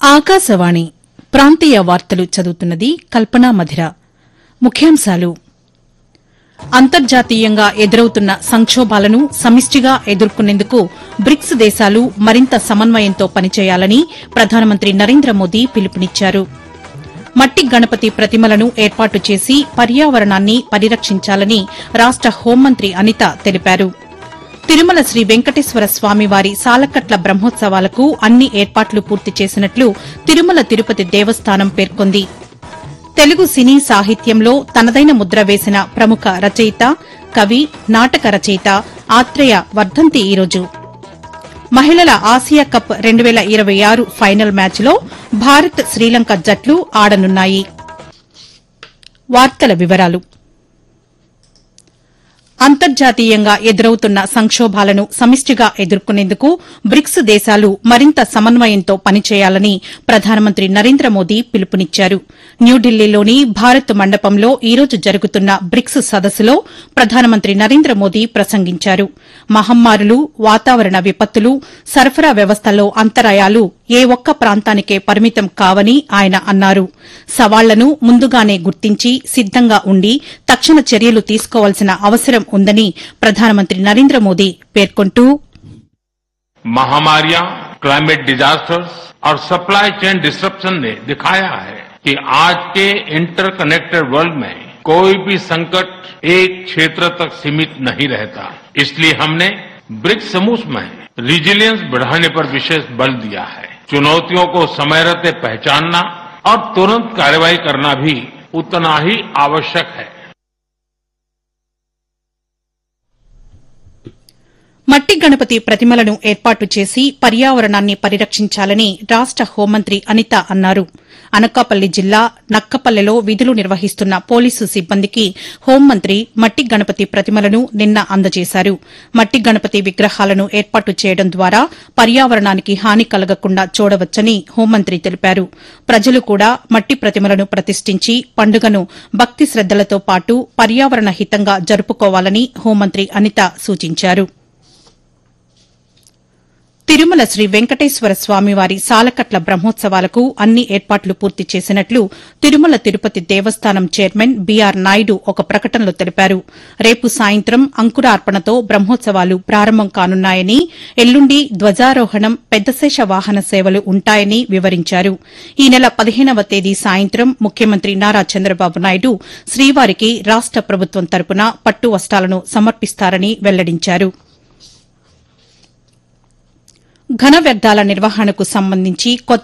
ఆకాశవాణి ప్రాంతీయ వార్తలు చదువుతున్నది కల్పనా మధిర ముఖ్యాంశాలు అంతర్జాతీయంగా ఎదురవుతున్న సంక్షోభాలను సమిష్టిగా ఎదుర్కొనేందుకు బ్రిక్స్ దేశాలు మరింత సమన్వయంతో పనిచేయాలని ప్రధానమంత్రి నరేంద్ర మోదీ పిలుపునిచ్చారు మట్టి గణపతి ప్రతిమలను ఏర్పాటు చేసి పర్యావరణాన్ని పరిరక్షించాలని రాష్ట హోంమంత్రి అనిత తెలిపారు తిరుమల శ్రీ వెంకటేశ్వర స్వామివారి సాలకట్ల బ్రహ్మోత్సవాలకు అన్ని ఏర్పాట్లు పూర్తి చేసినట్లు తిరుమల తిరుపతి దేవస్థానం పేర్కొంది తెలుగు సినీ సాహిత్యంలో తనదైన ముద్ర వేసిన ప్రముఖ రచయిత కవి నాటక రచయిత ఆత్రేయ వర్ధంతి ఈరోజు మహిళల ఆసియా కప్ రెండు వేల ఇరవై ఆరు ఫైనల్ మ్యాచ్లో భారత్ శ్రీలంక జట్లు ఆడనున్నాయి వార్తల వివరాలు అంతర్జాతీయంగా ఎదురవుతున్న సంక్షోభాలను సమిష్టిగా ఎదుర్కొనేందుకు బ్రిక్స్ దేశాలు మరింత సమన్వయంతో పనిచేయాలని ప్రధానమంత్రి నరేంద్ర మోదీ పిలుపునిచ్చారు న్యూఢిల్లీలోని భారత్ మండపంలో ఈ రోజు జరుగుతున్న బ్రిక్స్ సదస్సులో ప్రధానమంత్రి నరేంద్ర మోదీ ప్రసంగించారు మహమ్మారులు వాతావరణ విపత్తులు సరఫరా వ్యవస్థలో అంతరాయాలు ఏ ఒక్క ప్రాంతానికే పరిమితం కావని ఆయన అన్నారు సవాళ్లను ముందుగానే గుర్తించి సిద్దంగా ఉండి తక్షణ చర్యలు తీసుకోవాల్సిన అవసరం ఉందని ప్రధానమంత్రి నరేంద్ర మోదీ పేర్కొంటూ महामारियां क्लाइमेट डिजास्टर्स और सप्लाई चेन डिस्ट्रप्शन ने दिखाया है कि आज के इंटरकनेक्टेड वर्ल्ड में कोई भी संकट एक क्षेत्र तक सीमित नहीं रहता इसलिए हमने ब्रिक्स समूह में रिजिलियंस बढ़ाने पर विशेष बल दिया है चुनौतियों को समय रहते पहचानना और तुरंत कार्रवाई करना भी उतना ही आवश्यक है మట్టి గణపతి ప్రతిమలను ఏర్పాటు చేసి పర్యావరణాన్ని పరిరక్షించాలని రాష్ట హోంమంత్రి అనిత అన్నారు అనకాపల్లి జిల్లా నక్కపల్లెలో విధులు నిర్వహిస్తున్న పోలీసు సిబ్బందికి హోంమంత్రి మట్టి గణపతి ప్రతిమలను నిన్న అందజేశారు మట్టి గణపతి విగ్రహాలను ఏర్పాటు చేయడం ద్వారా పర్యావరణానికి హాని కలగకుండా చూడవచ్చని హోంమంత్రి తెలిపారు ప్రజలు కూడా మట్టి ప్రతిమలను ప్రతిష్ఠించి పండుగను భక్తి శ్రద్దలతో పాటు పర్యావరణ హితంగా జరుపుకోవాలని హోంమంత్రి అనిత సూచించారు తిరుమల శ్రీ వెంకటేశ్వర స్వామివారి సాలకట్ల బ్రహ్మోత్సవాలకు అన్ని ఏర్పాట్లు పూర్తి చేసినట్లు తిరుమల తిరుపతి దేవస్థానం చైర్మన్ బీఆర్ నాయుడు ఒక ప్రకటనలో తెలిపారు రేపు సాయంత్రం అంకురార్పణతో బ్రహ్మోత్సవాలు ప్రారంభం కానున్నాయని ఎల్లుండి ధ్వజారోహణం పెద్దశేష వాహన సేవలు ఉంటాయని వివరించారు ఈ నెల పదిహేనవ తేదీ సాయంత్రం ముఖ్యమంత్రి నారా చంద్రబాబు నాయుడు శ్రీవారికి రాష్ట ప్రభుత్వం తరపున పట్టు వస్తాలను సమర్పిస్తారని వెల్లడించారు ఘన వ్యర్థాల నిర్వహణకు సంబంధించి కొత్త